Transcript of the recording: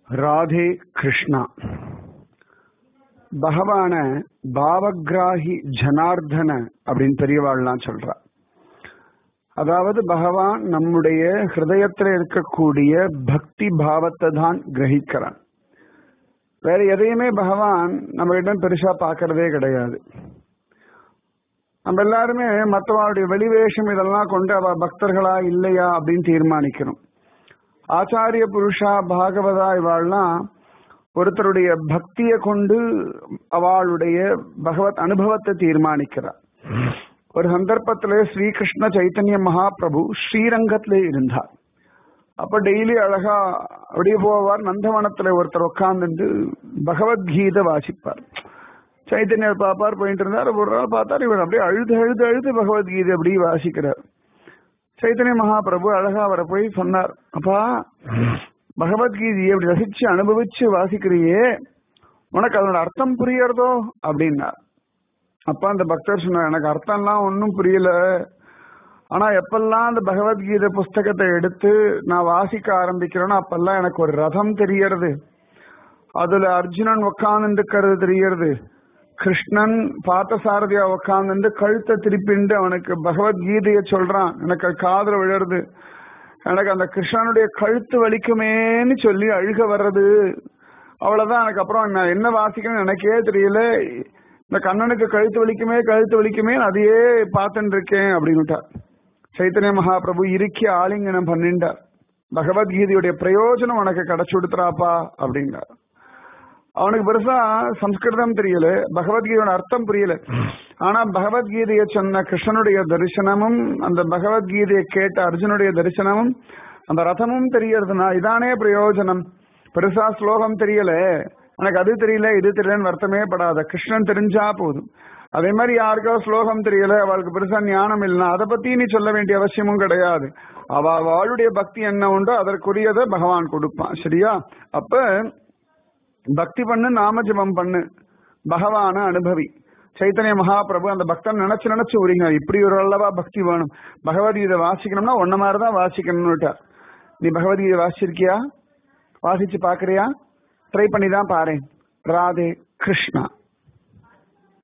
ராதே கிருஷ்ணா பகவான பாவகிராகி ஜனார்தன அப்படின்னு பெரியவாள்லாம் சொல்றா அதாவது பகவான் நம்முடைய ஹிருதயத்துல இருக்கக்கூடிய பக்தி பாவத்தை தான் கிரகிக்கிறான் வேற எதையுமே பகவான் நம்ம இடம் பெருசா பார்க்கறதே கிடையாது நம்ம எல்லாருமே மற்றவருடைய வெளிவேஷம் இதெல்லாம் கொண்டு அவ பக்தர்களா இல்லையா அப்படின்னு தீர்மானிக்கிறோம் ஆச்சாரிய புருஷா பாகவதா இவாள்லாம் ஒருத்தருடைய பக்தியை கொண்டு அவளுடைய பகவத் அனுபவத்தை தீர்மானிக்கிறார் ஒரு சந்தர்ப்பத்திலே ஸ்ரீகிருஷ்ண சைத்தன்ய மகாபிரபு ஸ்ரீரங்கத்திலே இருந்தார் அப்ப டெய்லி அழகா அப்படியே போவார் நந்தவனத்துல ஒருத்தர் உட்கார்ந்துட்டு பகவத்கீதை வாசிப்பார் சைத்தன்யர் பாப்பார் போயிட்டு இருந்தார் ஒரு நாள் பார்த்தார் இவர் அப்படியே அழுது அழுது அழுது பகவத்கீதை அப்படியே வாசிக்கிறார் சைத்தன்ய மகாபிரபு அழகா அவரை போய் சொன்னார் அப்பா பகவத்கீதையை அப்படி ரசிச்சு அனுபவிச்சு வாசிக்கிறியே உனக்கு அதோட அர்த்தம் புரியறதோ அப்படின்னார் அப்பா அந்த பக்தர் சொன்னார் எனக்கு அர்த்தம்லாம் ஒன்றும் புரியல ஆனா எப்பெல்லாம் அந்த பகவத்கீதை புஸ்தகத்தை எடுத்து நான் வாசிக்க ஆரம்பிக்கிறேனோ அப்பெல்லாம் எனக்கு ஒரு ரதம் தெரியறது அதுல அர்ஜுனன் உக்காந்துருக்கிறது தெரியறது கிருஷ்ணன் பார்த்தசாரதியா உக்காந்து கழுத்தை திருப்பிண்டு அவனுக்கு பகவத்கீதைய சொல்றான் எனக்கு காதல விழருது எனக்கு அந்த கிருஷ்ணனுடைய கழுத்து வலிக்குமேன்னு சொல்லி அழுக வர்றது அவ்வளவுதான் எனக்கு அப்புறம் நான் என்ன வாசிக்கணும்னு எனக்கே தெரியல இந்த கண்ணனுக்கு கழுத்து வலிக்குமே கழுத்து வலிக்குமே அதையே பார்த்துட்டு இருக்கேன் அப்படின்னுட்டார் சைத்தன்ய மகாபிரபு இறுக்கி ஆலிங்கனம் பண்ணிட்டார் பகவத்கீதையுடைய பிரயோஜனம் உனக்கு கிடைச்சு கொடுத்துறாப்பா அப்படின்னார் அவனுக்கு பெருசா சம்ஸ்கிருதம் தெரியல பகவத்கீதையோட அர்த்தம் புரியல ஆனா பகவத்கீதையை சொன்ன கிருஷ்ணனுடைய தரிசனமும் அந்த பகவத்கீதையை கேட்ட அர்ஜுனுடைய தரிசனமும் அந்த ரதமும் தெரியறதுனா இதானே பிரயோஜனம் பெருசா ஸ்லோகம் தெரியல எனக்கு அது தெரியல இது தெரியலன்னு வருத்தமே படாத கிருஷ்ணன் தெரிஞ்சா போதும் அதே மாதிரி யாருக்கோ ஸ்லோகம் தெரியல அவளுக்கு பெருசா ஞானம் இல்லைன்னா அதை பத்தி நீ சொல்ல வேண்டிய அவசியமும் கிடையாது அவ அவளுடைய பக்தி என்ன உண்டோ அதற்குரியதை பகவான் கொடுப்பான் சரியா அப்ப பக்தி பண்ணு நாமஜபம் பண்ணு பகவான அனுபவி சைத்தன்ய மகாபிரபு அந்த பக்தன் நினைச்சு நினைச்சு உரிங்க இப்படி ஒரு அல்லவா பக்தி வேணும் பகவத்கீதை வாசிக்கணும்னா ஒன்ன மாதிரிதான் வாசிக்கணும்னுட்டா நீ பகவத்கீதை வாசிச்சிருக்கியா வாசிச்சு பாக்குறியா ட்ரை பண்ணி தான் பாரு ராதே கிருஷ்ணா